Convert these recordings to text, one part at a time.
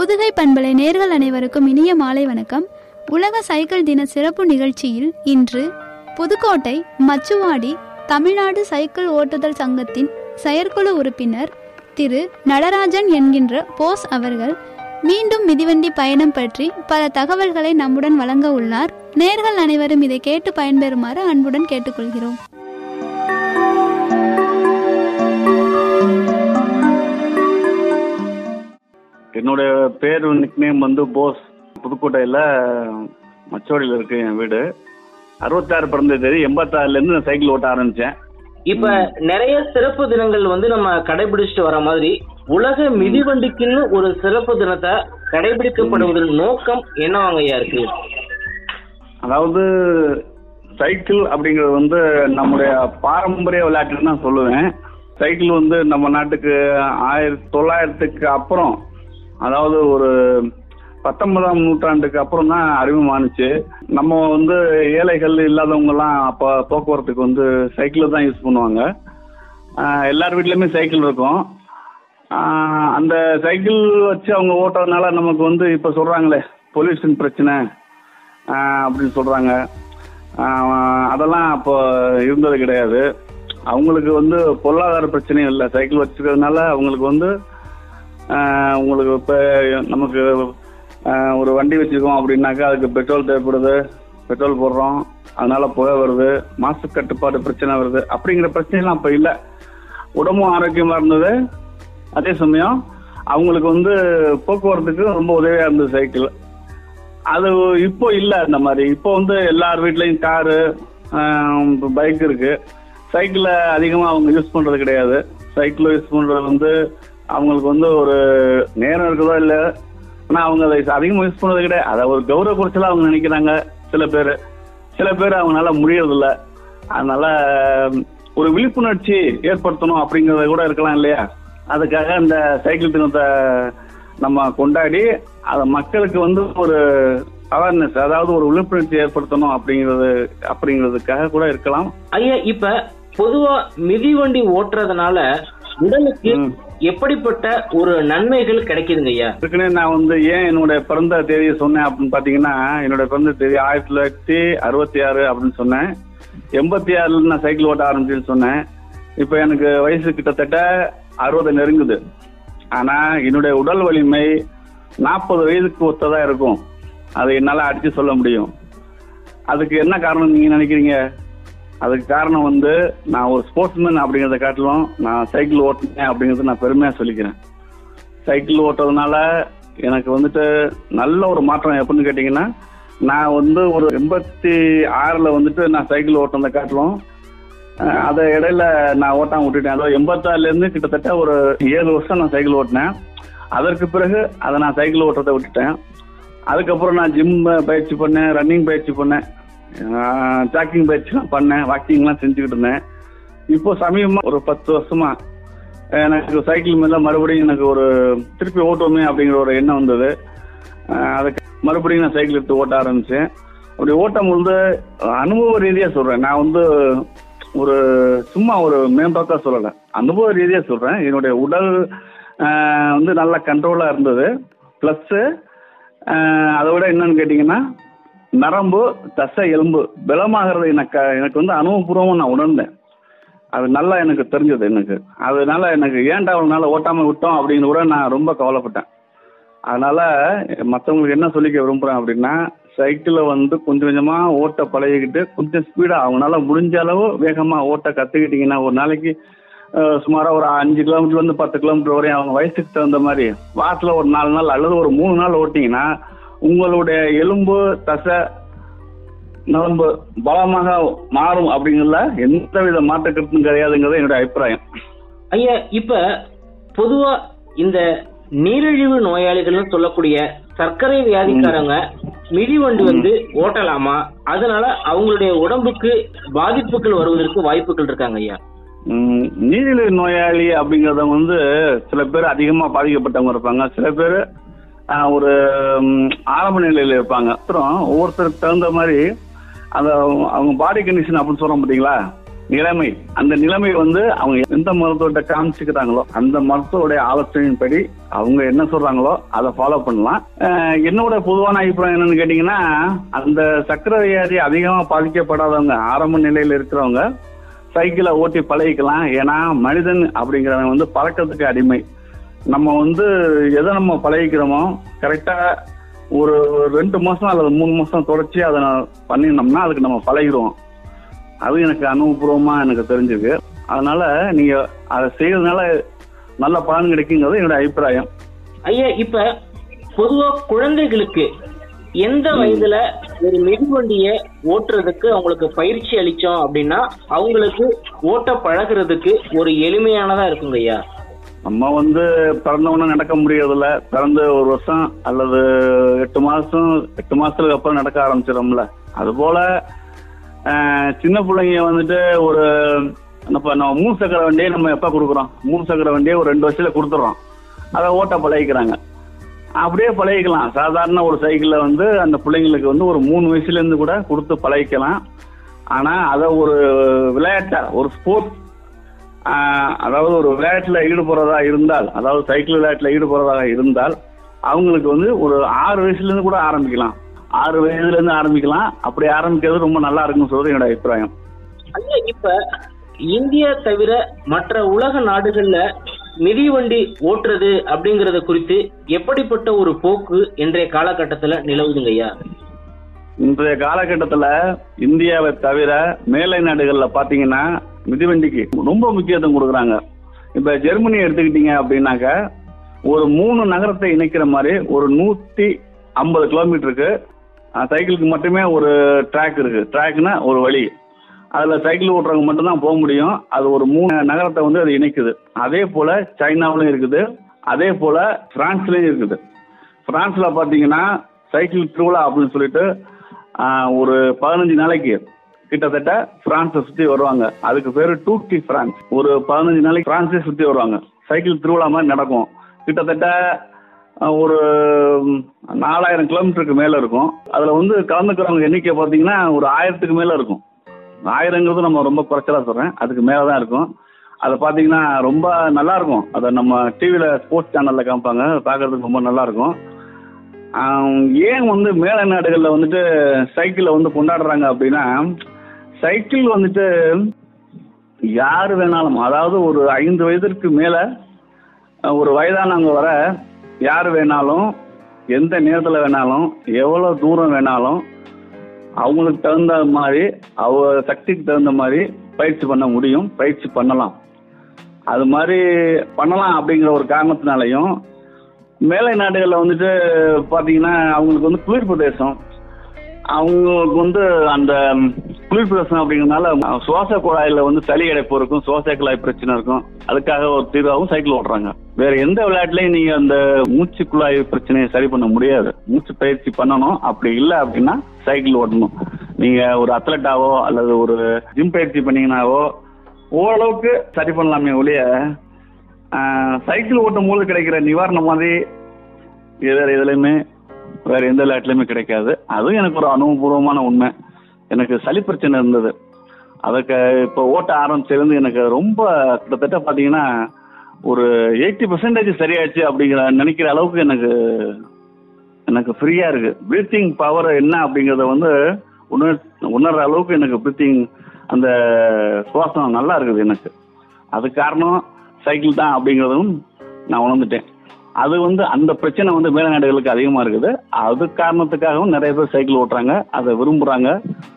புதுகை பண்பலை நேர்கள் அனைவருக்கும் இனிய மாலை வணக்கம் உலக சைக்கிள் தின சிறப்பு நிகழ்ச்சியில் இன்று புதுக்கோட்டை மச்சுவாடி தமிழ்நாடு சைக்கிள் ஓட்டுதல் சங்கத்தின் செயற்குழு உறுப்பினர் திரு நடராஜன் என்கின்ற போஸ் அவர்கள் மீண்டும் மிதிவண்டி பயணம் பற்றி பல தகவல்களை நம்முடன் வழங்க உள்ளார் நேர்கள் அனைவரும் இதை கேட்டு பயன்பெறுமாறு அன்புடன் கேட்டுக்கொள்கிறோம் என்னுடைய பேர் நிக்நேம் வந்து போஸ் புதுக்கோட்டையில் மச்சோடியில் இருக்கு என் வீடு அறுபத்தாறு பிறந்த தேதி எண்பத்தாறுலேருந்து நான் சைக்கிள் ஓட்ட ஆரம்பித்தேன் இப்ப நிறைய சிறப்பு தினங்கள் வந்து நம்ம கடைபிடிச்சிட்டு வர மாதிரி உலக மிதிவண்டிக்குன்னு ஒரு சிறப்பு தினத்தை கடைபிடிக்கப்படுவதன் நோக்கம் என்னவாங்க ஐயா இருக்கு அதாவது சைக்கிள் அப்படிங்கிறது வந்து நம்முடைய பாரம்பரிய விளையாட்டுன்னு நான் சொல்லுவேன் சைக்கிள் வந்து நம்ம நாட்டுக்கு ஆயிரத்தி தொள்ளாயிரத்துக்கு அப்புறம் அதாவது ஒரு பத்தொன்பதாம் நூற்றாண்டுக்கு அப்புறம் தான் அறிமுகமானுச்சு நம்ம வந்து ஏழைகள் இல்லாதவங்கலாம் அப்போ போக்குவரத்துக்கு வந்து சைக்கிள் தான் யூஸ் பண்ணுவாங்க ஆஹ் எல்லார் வீட்லேயுமே சைக்கிள் இருக்கும் ஆஹ் அந்த சைக்கிள் வச்சு அவங்க ஓட்டுறதுனால நமக்கு வந்து இப்போ சொல்கிறாங்களே பொல்யூஷன் பிரச்சனை ஆஹ் அப்படின்னு சொல்கிறாங்க அதெல்லாம் அப்போ இருந்தது கிடையாது அவங்களுக்கு வந்து பொருளாதார பிரச்சனையும் இல்லை சைக்கிள் வச்சுக்கிறதுனால அவங்களுக்கு வந்து ஆஹ் உங்களுக்கு இப்போ நமக்கு ஆஹ் ஒரு வண்டி வச்சுருக்கோம் அப்படின்னாக்கா அதுக்கு பெட்ரோல் தேவைப்படுது பெட்ரோல் போடுறோம் அதனால புகை வருது மாசு கட்டுப்பாடு பிரச்சனை வருது அப்படிங்கிற பிரச்சனைலாம் அப்போ இல்லை உடம்பும் ஆரோக்கியமாக இருந்தது அதே சமயம் அவங்களுக்கு வந்து போக்குவரத்துக்கு ரொம்ப உதவியாக இருந்தது சைக்கிள் அது இப்போ இல்லை அந்த மாதிரி இப்போ வந்து எல்லார் வீட்லேயும் காரு பைக் இருக்கு சைக்கிளை அதிகமாக அவங்க யூஸ் பண்ணுறது கிடையாது சைக்கிளை யூஸ் பண்ணுறது வந்து அவங்களுக்கு வந்து ஒரு நேரம் இருக்குதோ இல்லை ஆனால் அவங்க அதை அதிகமாக யூஸ் பண்ணுறது கிடையாது அதை ஒரு கௌரவ குறைச்சலாக அவங்க நினைக்கிறாங்க சில பேர் சில பேர் அவங்களால முடியறதில்ல அதனால ஒரு விழிப்புணர்ச்சி ஏற்படுத்தணும் அப்படிங்கறது கூட இருக்கலாம் இல்லையா அதுக்காக இந்த சைக்கிள் தினத்தை நம்ம கொண்டாடி அதை மக்களுக்கு வந்து ஒரு அவேர்னஸ் அதாவது ஒரு விழிப்புணர்ச்சி ஏற்படுத்தணும் அப்படிங்கிறது அப்படிங்கிறதுக்காக கூட இருக்கலாம் ஐயா இப்ப பொதுவா மிதிவண்டி ஓட்டுறதுனால உடலுக்கு ம். எப்படிப்பட்ட ஒரு நன்மைகள் கிடைக்குதுங்க ஐயா ஏற்கனவே நான் வந்து ஏன் என்னுடைய பிறந்த தேதியை சொன்னேன் அப்படின்னு பாத்தீங்கன்னா என்னுடைய பிறந்த தேதி ஆயிரத்தி தொள்ளாயிரத்தி அறுபத்தி ஆறு அப்படின்னு சொன்னேன் எண்பத்தி ஆறுல நான் சைக்கிள் ஓட்ட ஆரம்பிச்சேன்னு சொன்னேன் இப்போ எனக்கு வயசு கிட்டத்தட்ட அறுபது நெருங்குது ஆனா என்னுடைய உடல் வலிமை நாற்பது வயதுக்கு ஒத்ததா இருக்கும் அதை என்னால அடிச்சு சொல்ல முடியும் அதுக்கு என்ன காரணம் நீங்க நினைக்கிறீங்க அதுக்கு காரணம் வந்து நான் ஒரு ஸ்போர்ட்ஸ்மேன் அப்படிங்கிறத காட்டிலும் நான் சைக்கிள் ஓட்டினேன் அப்படிங்கறத நான் பெருமையா சொல்லிக்கிறேன் சைக்கிள் ஓட்டுறதுனால எனக்கு வந்துட்டு நல்ல ஒரு மாற்றம் எப்படின்னு கேட்டிங்கன்னா நான் வந்து ஒரு எண்பத்தி ஆறில் வந்துட்டு நான் சைக்கிள் ஓட்டுறதை காட்டிலும் அஹ், அதை இடையில நான் ஓட்டாம விட்டுட்டேன் அதாவது எண்பத்தாறுலேருந்து கிட்டத்தட்ட ஒரு ஏழு வருஷம் நான் சைக்கிள் ஓட்டினேன் அதற்கு பிறகு அதை நான் சைக்கிள் ஓட்டுறதை விட்டுட்டேன் அதுக்கப்புறம் நான் ஜிம் பயிற்சி பண்ணேன் ரன்னிங் பயிற்சி பண்ணேன் ஜாக்கிங் பயிற்சிலாம் பண்ணேன் வாக்கிங்லாம் செஞ்சுக்கிட்டு இருந்தேன் இப்போ சமீபமா ஒரு பத்து வருஷமா எனக்கு சைக்கிள் மேல மறுபடியும் எனக்கு ஒரு திருப்பி ஓட்டுவோமே அப்படிங்கிற ஒரு எண்ணம் வந்தது அஹ் அதுக்கு மறுபடியும் நான் சைக்கிள் எடுத்து ஓட்ட ஆரம்பிச்சேன் அப்படி ஓட்டும் பொழுது அனுபவ ரீதியா சொல்றேன் நான் வந்து ஒரு சும்மா ஒரு மேம்பாக்கா சொல்லலை அனுபவ ரீதியா சொல்றேன் என்னுடைய உடல் அஹ், வந்து நல்லா கண்ட்ரோலா இருந்தது ப்ளஸ் அதை விட என்னன்னு கேட்டிங்கன்னா நரம்பு தசை எலும்பு பலமாகிறது எனக்கு எனக்கு வந்து அனுபவபூர்வமாக நான் உணர்ந்தேன் அது நல்லா எனக்கு தெரிஞ்சது எனக்கு அதனால எனக்கு ஏன்டா அவ்வளவு நாள் ஓட்டாம விட்டோம் அப்படின்னு கூட நான் ரொம்ப கவலைப்பட்டேன் அதனால மற்றவங்களுக்கு என்ன சொல்லிக்க விரும்புறேன் அப்படின்னா சைக்கிளை வந்து கொஞ்சம் கொஞ்சமா ஓட்ட பழகிக்கிட்டு கொஞ்சம் ஸ்பீடா அவங்களால முடிஞ்ச அளவு வேகமா ஓட்ட கத்துக்கிட்டீங்கன்னா ஒரு நாளைக்கு அஹ், சுமாரா ஒரு அஞ்சு கிலோமீட்டர்ல இருந்து பத்து கிலோமீட்டர் வரையும் அவங்க வயசுக்கு தகுந்த மாதிரி வாரத்துல ஒரு நாலு நாள் அல்லது ஒரு மூணு நாள் ஓட்டிங்கன்னா உங்களுடைய எலும்பு தசை நரம்பு பலமாக மாறும் அப்படிங்கிறதுல எந்த வித மாற்ற கருத்தும் கிடையாதுங்கிறது என்னுடைய அபிப்பிராயம் ஐயா இப்ப பொதுவா இந்த நீரிழிவு நோயாளிகள்னு சொல்லக்கூடிய சர்க்கரை வியாதிக்காரங்க மிதிவண்டி வந்து ஓட்டலாமா அதனால அவங்களுடைய உடம்புக்கு பாதிப்புகள் வருவதற்கு வாய்ப்புகள் இருக்காங்க ஐயா ம், நீரிழிவு நோயாளி அப்படிங்கறத வந்து சில பேர் அதிகமா பாதிக்கப்பட்டவங்க இருப்பாங்க சில பேர் ஒரு ம், ஆரம்ப நிலையில இருப்பாங்க அப்புறம் ஒவ்வொருத்தருக்கு தகுந்த மாதிரி அந்த அவங்க பாடி கண்டிஷன் அப்படின்னு சொல்றோம் பார்த்தீங்களா நிலைமை அந்த நிலைமை வந்து அவங்க எந்த மருத்துவத்தை காமிச்சுக்கிறாங்களோ அந்த மருத்துவருடைய ஆலோசனையின்படி அவங்க என்ன சொல்றாங்களோ அதை ஃபாலோ பண்ணலாம் அஹ் என்னோட பொதுவான அபிப்பிராயம் என்னன்னு கேட்டீங்கன்னா அந்த சக்கரை வியாதி அதிகமா பாதிக்கப்படாதவங்க ஆரம்ப நிலையில இருக்கிறவங்க சைக்கிளை ஓட்டி பழகிக்கலாம் ஏன்னா மனிதன் அப்படிங்கிறவன் வந்து பழக்கத்துக்கு அடிமை நம்ம வந்து எதை நம்ம பழகிக்கிறோமோ கரெக்டா ஒரு ரெண்டு மாசம் அல்லது மூணு மாசம் தொடர்ச்சி அதை பண்ணினோம்னா அதுக்கு நம்ம பழகிடுவோம் அது எனக்கு அனுபவபூர்வமா எனக்கு தெரிஞ்சிருக்கு அதனால நீங்க அதை செய்யறதுனால நல்ல பலன் கிடைக்குங்கிறது என்னோட அபிப்பிராயம் ஐயா இப்ப பொதுவா குழந்தைகளுக்கு எந்த வயதுல ஒரு மிதிவண்டிய ஓட்டுறதுக்கு அவங்களுக்கு பயிற்சி அளிச்சோம் அப்படின்னா அவங்களுக்கு ஓட்ட பழகுறதுக்கு ஒரு எளிமையானதா இருக்குங்க ஐயா நம்ம வந்து பிறந்தவொடனே நடக்க முடியறதில்ல பிறந்து ஒரு வருஷம் அல்லது எட்டு மாசம் எட்டு மாசத்துக்கு அப்புறம் நடக்க ஆரம்பிச்சிடும்ல அது போல ஆஹ், சின்ன பிள்ளைங்க வந்துட்டு ஒரு நம்ம நம்ம மூணு சக்கர வண்டியை நம்ம எப்ப கொடுக்குறோம் மூணு சக்கர வண்டியை ஒரு ரெண்டு வருஷத்துல கொடுத்துட்றோம் அதை ஓட்ட பழகிக்கிறாங்க அப்படியே பழகிக்கலாம் சாதாரண ஒரு சைக்கிள்ல வந்து அந்த பிள்ளைங்களுக்கு வந்து ஒரு மூணு வயசுல இருந்து கூட கொடுத்து பழகிக்கலாம் ஆனா அதை ஒரு விளையாட்டா ஒரு ஸ்போர்ட் அதாவது ஒரு விளையாட்டுல ஈடுபடுறதா இருந்தால் அதாவது சைக்கிள் விளையாட்டுல ஈடுபடுறதாக இருந்தால் அவங்களுக்கு வந்து ஒரு ஆறு வயசுல இருந்து கூட ஆரம்பிக்கலாம் ஆறு வயதுல இருந்து ஆரம்பிக்கலாம் அப்படி ஆரம்பிக்கிறது ரொம்ப நல்லா இருக்குன்னு சொல்றது என்னோட அபிப்பிராயம் ஐயா இப்ப இந்தியா தவிர மற்ற உலக நாடுகள்ல மிதிவண்டி ஓட்டுறது அப்படிங்கறத குறித்து எப்படிப்பட்ட ஒரு போக்கு இன்றைய காலகட்டத்துல நிலவுதுங்க ஐயா இன்றைய காலகட்டத்துல இந்தியாவை தவிர மேலை நாடுகள்ல பாத்தீங்கன்னா மிதிவண்டிக்கு ரொம்ப முக்கியத்துவம் கொடுக்குறாங்க இப்ப ஜெர்மனி எடுத்துக்கிட்டீங்க அப்படின்னாக்க ஒரு மூணு நகரத்தை இணைக்கிற மாதிரி ஒரு நூத்தி ஐம்பது கிலோமீட்டருக்கு அஹ், சைக்கிளுக்கு மட்டுமே ஒரு ட்ராக் இருக்கு ட்ராக்னா ஒரு வழி அதுல சைக்கிள் ஓட்டுறவங்க மட்டும்தான் போக முடியும் அது ஒரு மூணு நகரத்தை வந்து அது இணைக்குது அதே போல சைனாவிலும் இருக்குது அதே போல பிரான்ஸ்லயும் இருக்குது பிரான்ஸ்ல பாத்தீங்கன்னா சைக்கிள் திருவிழா அப்படின்னு சொல்லிட்டு ஆஹ், ஒரு பதினஞ்சு நாளைக்கு கிட்டத்தட்ட பிரான்ஸை சுத்தி வருவாங்க அதுக்கு பேரு டூட்டி பிரான்ஸ் ஒரு பதினஞ்சு நாளைக்கு பிரான்ஸை சுத்தி வருவாங்க சைக்கிள் திருவிழா மாதிரி நடக்கும் கிட்டத்தட்ட ஆஹ், ஒரு ம், நாலாயிரம் கிலோமீட்டருக்கு மேல இருக்கும் அதுல வந்து கலந்துக்கிறவங்க எண்ணிக்கை பாத்தீங்கன்னா ஒரு ஆயிரத்துக்கு மேல இருக்கும் ஆயிரங்கிறது நம்ம ரொம்ப குறைச்சலா சொல்றேன் அதுக்கு மேலதான் இருக்கும் அதை பாத்தீங்கன்னா ரொம்ப நல்லா இருக்கும் அதை நம்ம டிவியில ஸ்போர்ட்ஸ் சேனல்ல காமிப்பாங்க பார்க்கறதுக்கு ரொம்ப நல்லா இருக்கும் ஆம், ஏன் வந்து மேல நாடுகள்ல வந்துட்டு சைக்கிளை வந்து கொண்டாடுறாங்க அப்படின்னா சைக்கிள் வந்துட்டு யாரு வேணாலும் அதாவது ஒரு ஐந்து வயதிற்கு மேல அஹ், ஒரு வயதானவங்க வர யார் வேணாலும் எந்த நேரத்தில் வேணாலும் எவ்வளோ தூரம் வேணாலும் அவங்களுக்கு தகுந்த மாதிரி அவங்க சக்திக்கு தகுந்த மாதிரி பயிற்சி பண்ண முடியும் பயிற்சி பண்ணலாம் அது மாதிரி பண்ணலாம் அப்படிங்கிற ஒரு காரணத்தினாலையும் மேலை நாடுகளில் வந்துட்டு பார்த்தீங்கன்னா அவங்களுக்கு வந்து குளிர் பிரதேசம் அவங்களுக்கு வந்து அந்த குளிர் பிரதேசம் அப்படிங்கிறதுனால சுவாச குழாயில் வந்து சளி அடைப்பு இருக்கும் சுவாச குழாய் பிரச்சனை இருக்கும் அதுக்காக ஒரு தீர்வாகவும் சைக்கிள் ஓட்டுறாங்க வேற எந்த விளையாட்டுலையும் நீங்க அந்த மூச்சு குழாய் பிரச்சனையை சரி பண்ண முடியாது மூச்சு பயிற்சி பண்ணணும் அப்படி இல்லை அப்படின்னா சைக்கிள் ஓட்டணும் நீங்க ஒரு அத்லட்டாவோ அல்லது ஒரு ஜிம் பயிற்சி பண்ணீங்கன்னாவோ ஓரளவுக்கு சரி பண்ணலாமே ஒழிய ஆஹ், சைக்கிள் ஓட்டும் போது கிடைக்கிற நிவாரணம் மாதிரி வேற எதுலையுமே வேற எந்த விளையாட்டுலையுமே கிடைக்காது அதுவும் எனக்கு ஒரு அனுபவபூர்வமான உண்மை எனக்கு சளி பிரச்சனை இருந்தது அதுக்கு இப்போ ஓட்ட ஆரம்பிச்சதுலேருந்து எனக்கு ரொம்ப கிட்டத்தட்ட பார்த்தீங்கன்னா ஒரு எயிட்டி பர்சன்டேஜ் சரியாச்சு அப்படிங்கிற நினைக்கிற அளவுக்கு எனக்கு எனக்கு ஃப்ரீயா இருக்கு பிரீத்திங் பவர் என்ன அப்படிங்கறத வந்து உணர் உணர்ற அளவுக்கு எனக்கு பிரீத்திங் அந்த சுவாசம் நல்லா இருக்குது எனக்கு அது காரணம் சைக்கிள் தான் அப்படிங்கிறதும் நான் உணர்ந்துட்டேன் அது வந்து அந்த பிரச்சனை வந்து மேல நாடுகளுக்கு அதிகமா இருக்குது அது காரணத்துக்காகவும் நிறைய பேர் சைக்கிள் ஓட்டுறாங்க அதை விரும்புறாங்க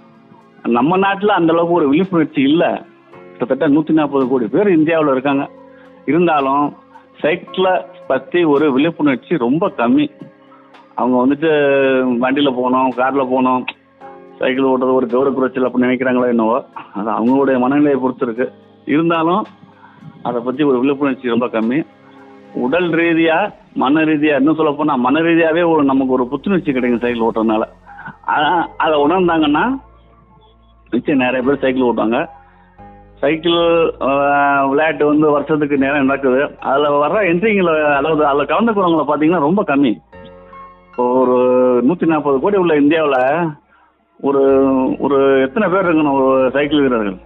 நம்ம நாட்டுல அந்த அளவுக்கு ஒரு விழிப்புணர்ச்சி இல்ல கிட்டத்தட்ட நூத்தி நாற்பது கோடி பேர் இந்தியாவுல இருக்காங்க இருந்தாலும் சைக்கிளை பத்தி ஒரு விழிப்புணர்ச்சி ரொம்ப கம்மி அவங்க வந்துட்டு வண்டியில போகணும் கார்ல போகணும் சைக்கிள் ஓட்டுறது ஒரு கௌரவ குறைச்சல் அப்படின்னு நினைக்கிறாங்களோ என்னவோ அது அவங்களுடைய மனநிலையை பொறுத்து இருக்கு இருந்தாலும் அதை பத்தி ஒரு விழிப்புணர்ச்சி ரொம்ப கம்மி உடல் ரீதியா மன ரீதியா இன்னும் சொல்ல போனா மன ரீதியாவே ஒரு நமக்கு ஒரு புத்துணர்ச்சி கிடைக்கும் சைக்கிள் ஓட்டுறதுனால ஆனா, அதை உணர்ந்தாங்கன்னா நிச்சயம் நிறைய பேர் சைக்கிள் ஓட்டுவாங்க சைக்கிள் ஆஹ், விளையாட்டு வந்து வருஷத்துக்கு நேரம் நடக்குது அதுல வர்ற என்ட்ரிங்களை அதாவது அதுல கலந்துக்கிறவங்கள பாத்தீங்கன்னா ரொம்ப கம்மி இப்போ ஒரு நூத்தி நாற்பது கோடி உள்ள இந்தியாவுல ஒரு ஒரு எத்தனை பேர் இருக்கணும் ஒரு சைக்கிள் வீரர்கள்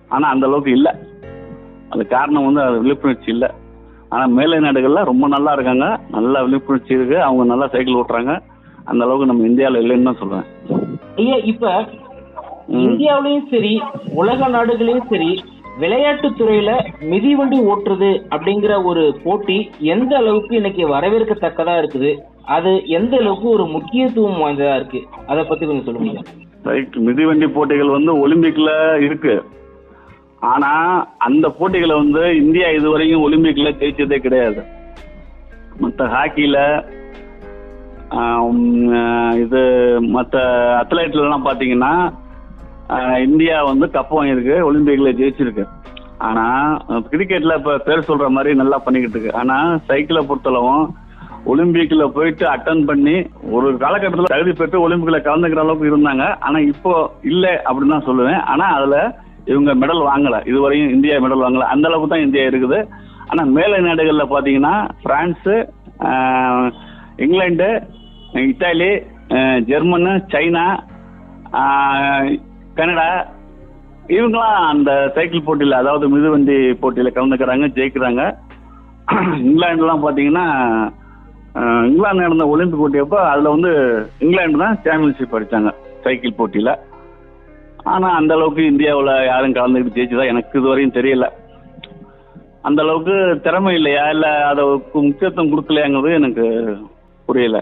ஆனா அந்த அளவுக்கு இல்லை அது காரணம் வந்து அது விழிப்புணர்ச்சி இல்லை ஆனா மேலை நாடுகள்ல ரொம்ப நல்லா இருக்காங்க நல்லா விழிப்புணர்ச்சி இருக்கு அவங்க நல்லா சைக்கிள் ஓட்டுறாங்க அந்த அளவுக்கு நம்ம இந்தியாவில் இல்லைன்னு தான் சொல்லுவேன் ஐயா இப்ப ம். இந்தியாவிலயும் சரி உலக நாடுகளையும் சரி விளையாட்டு துறையில மிதிவண்டி ஓட்டுறது அப்படிங்கிற ஒரு போட்டி எந்த அளவுக்கு இன்னைக்கு வரவேற்கத்தக்கதா இருக்குது அது எந்த அளவுக்கு ஒரு முக்கியத்துவம் வாய்ந்ததா இருக்கு அதை பத்தி கொஞ்சம் சொல்லுங்க ஐயா. சைக்கிள் மிதிவண்டி போட்டிகள் வந்து ஒலிம்பிக்ல இருக்கு ஆனா அந்த போட்டிகளை வந்து இந்தியா இதுவரைக்கும் ஒலிம்பிக்ல ஜெயிச்சதே கிடையாது மற்ற ஹாக்கில ஆம், ஆஹ், இது மற்ற அத்லெட்ல எல்லாம் பாத்தீங்கன்னா ஆஹ், இந்தியா வந்து கப் வாங்கியிருக்கு ஒலிம்பிக்ல ஜெயிச்சிருக்கு ஆனா கிரிக்கெட்ல இப்ப பேர் சொல்ற மாதிரி நல்லா பண்ணிக்கிட்டு இருக்கு ஆனா சைக்கிளை பொறுத்தளவும் ஒலிம்பிக்ல போயிட்டு அட்டன் பண்ணி ஒரு காலகட்டத்தில் தகுதி பெற்று ஒலிம்பிக்ல கலந்துக்கிற அளவுக்கு இருந்தாங்க ஆனா இப்போ இல்ல அப்படின்னு தான் சொல்லுவேன் ஆனா அதுல இவங்க மெடல் வாங்கல இதுவரையும் இந்தியா மெடல் வாங்கல அந்த அளவுக்கு தான் இந்தியா இருக்குது ஆனா மேலை நாடுகள்ல பாத்தீங்கன்னா பிரான்ஸ் ஆஹ், இங்கிலாந்து இத்தாலி ஆஹ், ஜெர்மனு சைனா ஆஹ், கனடா இவங்களாம் அந்த சைக்கிள் போட்டியில அதாவது மிதிவண்டி போட்டியில கலந்துக்கிறாங்க ஜெயிக்கிறாங்க இங்கிலாந்துலாம் பாத்தீங்கன்னா அஹ், இங்கிலாந்து நடந்த ஒலிம்பிக் போட்டி அப்போ அதுல வந்து இங்கிலாந்து தான் சாம்பியன்ஷிப் அடிச்சாங்க சைக்கிள் போட்டியில ஆனா அந்த அளவுக்கு இந்தியாவுல யாரும் கலந்துக்கிட்டு ஜெயிச்சதா எனக்கு இதுவரையும் தெரியல அந்த அளவுக்கு திறமை இல்லையா இல்ல அதற்கு முக்கியத்துவம் கொடுக்கலையாங்கிறது எனக்கு புரியல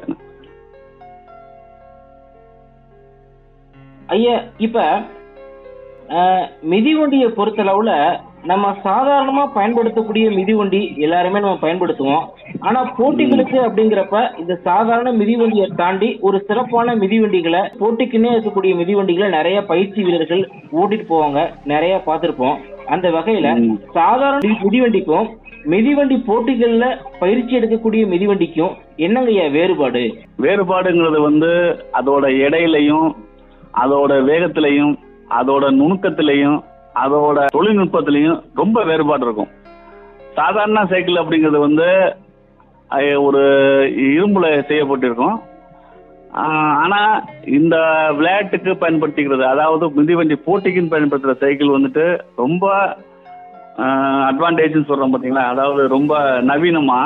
ஐயா இப்ப அஹ், மிதிவண்டியை பொறுத்தளவுல நம்ம சாதாரணமா பயன்படுத்தக்கூடிய மிதிவண்டி எல்லாருமே நம்ம பயன்படுத்துவோம் ஆனா போட்டிகளுக்கு அப்படிங்கிறப்ப இந்த சாதாரண மிதிவண்டியை தாண்டி ஒரு சிறப்பான மிதிவண்டிகளை போட்டிக்குன்னே இருக்கக்கூடிய மிதிவண்டிகளை நிறைய பயிற்சி வீரர்கள் ஓட்டிட்டு போவாங்க நிறைய பார்த்திருப்போம் அந்த வகையில ம். சாதாரண மிதி- மிதிவண்டிக்கும் மிதிவண்டி போட்டிகள்ல பயிற்சி எடுக்கக்கூடிய மிதிவண்டிக்கும் என்னங்கய்யா வேறுபாடு வேறுபாடுங்கிறது வந்து அதோட எடையிலையும் அதோட வேகத்திலையும் அதோட நுணுக்கத்திலையும் அதோட தொழில்நுட்பத்திலையும் ரொம்ப வேறுபாடு இருக்கும் சாதாரண சைக்கிள் அப்படிங்கிறது வந்து அஹ், ஒரு இரும்புல செய்யப்பட்டிருக்கும் ஆஹ், ஆனா இந்த விளையாட்டுக்கு பயன்படுத்திக்கிறது அதாவது மிதிவண்டி போட்டிக்குன்னு பயன்படுத்துற சைக்கிள் வந்துட்டு ரொம்ப அட்வான்டேஜ்னு சொல்றோம் பாத்தீங்களா அதாவது ரொம்ப நவீனமா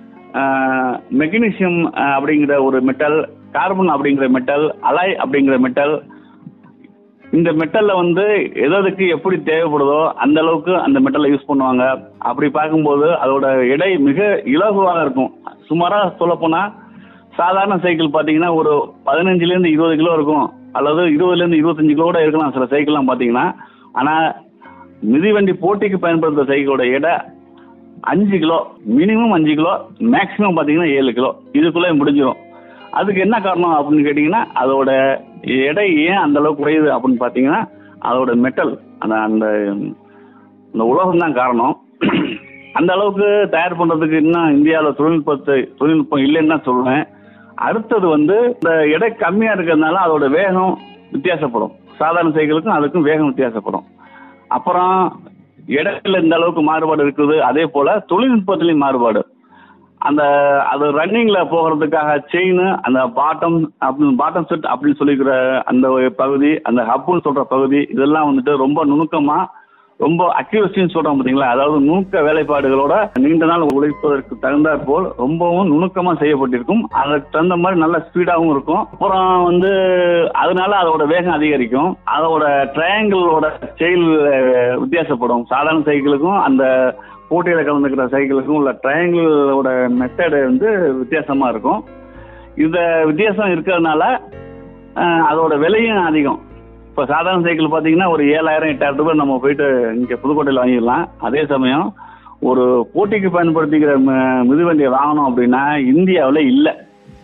மெக்னீசியம் அப்படிங்கிற ஒரு மெட்டல் கார்பன் அப்படிங்கிற மெட்டல் அலாய் அப்படிங்கிற மெட்டல் இந்த மெட்டல்ல வந்து எதற்கு எப்படி தேவைப்படுதோ அந்த அளவுக்கு அந்த மெட்டலை யூஸ் பண்ணுவாங்க அப்படி பார்க்கும்போது அதோட எடை மிக இலகுவாக இருக்கும் சுமாரா சொல்லப்போனா சாதாரண சைக்கிள் பாத்தீங்கன்னா ஒரு பதினஞ்சுல இருந்து இருபது கிலோ இருக்கும் அல்லது இருபதுல இருந்து இருபத்தஞ்சு கிலோ கூட இருக்கலாம் சில சைக்கிள்லாம் பாத்தீங்கன்னா ஆனா மிதிவண்டி போட்டிக்கு பயன்படுத்துற சைக்கிளோட எடை அஞ்சு கிலோ மினிமம் அஞ்சு கிலோ மேக்சிமம் பாத்தீங்கன்னா ஏழு கிலோ இதுக்குள்ளே முடிஞ்சிடும் அதுக்கு என்ன காரணம் அப்படின்னு கேட்டீங்கன்னா அதோட எடை ஏன் அந்த அளவுக்கு குறையுது அப்படின்னு பாத்தீங்கன்னா அதோட மெட்டல் அந்த அந்த அந்த உலோகம் தான் காரணம் அந்த அளவுக்கு தயார் பண்றதுக்கு இன்னும் இந்தியாவில் தொழில்நுட்பத்தை தொழில்நுட்பம் இல்லைன்னு தான் சொல்லுவேன் அடுத்தது வந்து இந்த எடை கம்மியா இருக்கிறதுனால அதோட வேகம் வித்தியாசப்படும் சாதாரண சைக்கிளுக்கும் அதுக்கும் வேகம் வித்தியாசப்படும் அப்புறம் எடையில இந்த அளவுக்கு மாறுபாடு இருக்குது அதே போல தொழில்நுட்பத்திலையும் மாறுபாடு அந்த அது ரன்னிங்ல போகிறதுக்காக செயின் அந்த பாட்டம் அப்படின்னு பாட்டம் செட் அப்படின்னு சொல்லிக்கிற அந்த ஒரு பகுதி அந்த ஹப்புன்னு சொல்ற பகுதி இதெல்லாம் வந்துட்டு ரொம்ப நுணுக்கமா ரொம்ப அக்யூரசின்னு சொல்றோம் பாத்தீங்களா அதாவது நுணுக்க வேலைப்பாடுகளோட நீண்ட நாள் உழைப்பதற்கு தகுந்தாற் போல் ரொம்பவும் நுணுக்கமா செய்யப்பட்டிருக்கும் அதற்கு தகுந்த மாதிரி நல்ல ஸ்பீடாகவும் இருக்கும் அப்புறம் வந்து அதனால அதோட வேகம் அதிகரிக்கும் அதோட ட்ரையாங்கிளோட செயல் வித்தியாசப்படும் சாதாரண சைக்கிளுக்கும் அந்த போட்டியில கலந்துக்கிற சைக்கிளுக்கும் உள்ள ட்ரையாங்கிளோட மெத்தடு வந்து வித்தியாசமா இருக்கும் இந்த வித்தியாசம் இருக்கிறதுனால அஹ், அதோட விலையும் அதிகம் இப்போ சாதாரண சைக்கிள் பார்த்தீங்கன்னா ஒரு ஏழாயிரம் எட்டாயிரம் ரூபாய் நம்ம போயிட்டு இங்கே புதுக்கோட்டையில் வாங்கிடலாம் அதே சமயம் ஒரு போட்டிக்கு பயன்படுத்திக்கிற ம- மிதிவண்டியை வாங்கணும் அப்படின்னா இந்தியாவில் இல்லை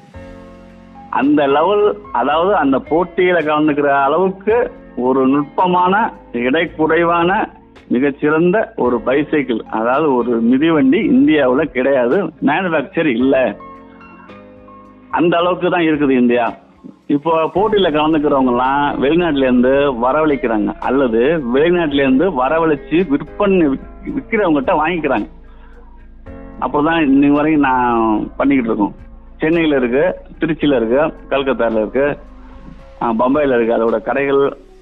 அந்த லெவல் அதாவது அந்த போட்டியில கலந்துக்கிற அளவுக்கு ஒரு நுட்பமான எடை குறைவான மிகச்சிறந்த ஒரு பைசைக்கிள் அதாவது ஒரு மிதிவண்டி இந்தியாவில் கிடையாது மேனுஃபேக்சர் இல்லை அந்த அளவுக்கு தான் இருக்குது இந்தியா இப்போ போட்டியில கலந்துக்கிறவங்க எல்லாம் வெளிநாட்டுல இருந்து வரவழைக்கிறாங்க அல்லது வெளிநாட்டுல இருந்து வரவழைச்சு விற்பனை விற்கிறவங்ககிட்ட வாங்கிக்கிறாங்க அப்போதான் இன்னைக்கு வரைக்கும் நான் பண்ணிக்கிட்டு இருக்கோம் சென்னையில இருக்கு திருச்சியில இருக்கு கல்கத்தால இருக்கு ஆஹ் பம்பாயில இருக்கு அதோட கடைகள்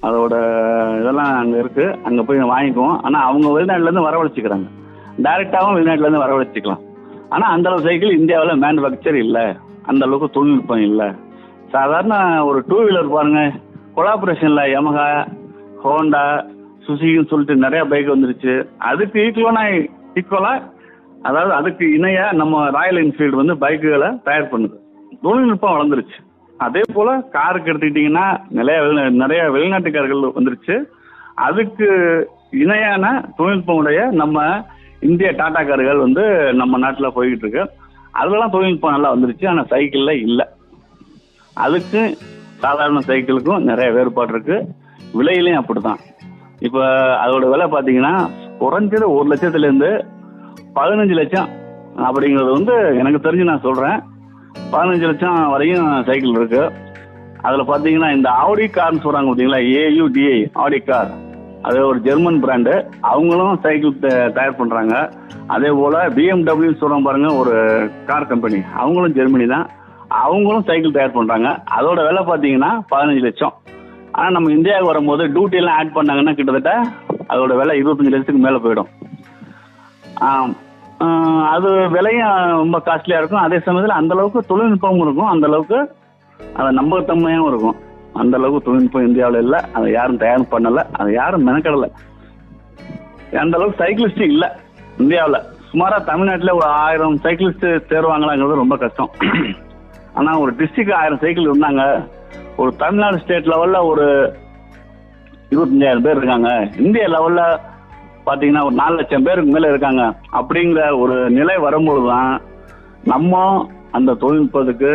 அதோட இதெல்லாம் அங்கே இருக்கு அங்கே போய் வாங்கிக்குவோம் ஆனால் அவங்க வெளிநாட்டுலேருந்து வரவழைச்சிக்கிறாங்க டைரெக்டாகவும் வெளிநாட்டுலேருந்து வரவழைச்சிக்கலாம் ஆனால் அந்த அளவு சைக்கிள் இந்தியாவில் மேனுஃபேக்சர் இல்லை அந்த அளவுக்கு தொழில்நுட்பம் இல்லை சாதாரண ஒரு டூ வீலர் பாருங்க கொலாபரேஷனில் யமஹா ஹோண்டா சுசுகின்னு சொல்லிட்டு நிறைய பைக் வந்துருச்சு அதுக்கு ஈக்குவலான ஈக்குவலாக அதாவது அதுக்கு இணையா நம்ம ராயல் என்ஃபீல்டு வந்து பைக்குகளை தயார் பண்ணுது தொழில்நுட்பம் வளர்ந்துருச்சு அதே போல காருக்கு எடுத்துக்கிட்டிங்கன்னா நிறைய வெளி- நிறைய வெளிநாட்டுக்காரர்கள் வந்துருச்சு அதுக்கு இணையான தொழில்நுட்பம் உடைய நம்ம இந்திய டாடா கார்கள் வந்து நம்ம நாட்டில் போய்கிட்டு இருக்கு அதுலலாம் தொழில்நுட்பம் நல்லா வந்துருச்சு ஆனால் சைக்கிளில் இல்லை அதுக்கு சாதாரண சைக்கிளுக்கும் நிறைய வேறுபாடு இருக்கு விலையிலையும் அப்படிதான் இப்போ அதோட விலை பார்த்தீங்கன்னா குறைஞ்சது ஒரு லட்சத்துலேருந்து பதினஞ்சு லட்சம் அப்படிங்கிறது வந்து எனக்கு தெரிஞ்சு நான் சொல்கிறேன் பதினஞ்சு லட்சம் வரையும் சைக்கிள் இருக்கு அதில் பார்த்தீங்கன்னா இந்த ஆடி கார்னு சொல்கிறாங்க பார்த்தீங்களா ஏயுடிஐ ஆடி கார் அது ஒரு ஜெர்மன் பிராண்டு அவங்களும் சைக்கிள் த- தயார் பண்ணுறாங்க அதே போல் பிஎம்டபிள்யூ சொல்கிறோம் பாருங்க ஒரு கார் கம்பெனி அவங்களும் ஜெர்மனி தான் அவங்களும் சைக்கிள் தயார் பண்ணுறாங்க அதோட விலை பார்த்தீங்கன்னா பதினஞ்சு லட்சம் ஆனால் நம்ம இந்தியாவுக்கு வரும்போது டியூட்டி எல்லாம் ஆட் பண்ணாங்கன்னா கிட்டத்தட்ட அதோட விலை இருபத்தஞ்சு லட்சத்துக்கு மேலே போயிடும் ஆம். ஆஹ் அது விலையும் ரொம்ப காஸ்ட்லியாக இருக்கும் அதே சமயத்தில் அந்த அளவுக்கு தொழில்நுட்பமும் இருக்கும் அந்த அளவுக்கு அதை நம்பகத்தன்மையாகவும் இருக்கும் அந்த அளவுக்கு தொழில்நுட்பம் இந்தியாவில் இல்லை அதை யாரும் தயார் பண்ணலை அதை யாரும் மெனக்கடலை அந்த அளவுக்கு சைக்கிளிஸ்ட் இல்லை இந்தியாவில் சுமாராக தமிழ்நாட்டில் ஒரு ஆயிரம் சைக்கிளிஸ்ட் தேர்வாங்களாங்கிறது ரொம்ப கஷ்டம் ஆனால் ஒரு டிஸ்ட்ரிக்ட் ஆயிரம் சைக்கிள் இருந்தாங்க ஒரு தமிழ்நாடு ஸ்டேட் லெவலில் ஒரு இருபத்தஞ்சாயிரம் பேர் இருக்காங்க இந்திய லெவல்ல பாத்தீங்கன்னா ஒரு நாலு லட்சம் பேருக்கு மேல இருக்காங்க அப்படிங்கிற ஒரு நிலை வரும்பொழுது தான் நம்ம அந்த தொழில்நுட்பத்துக்கு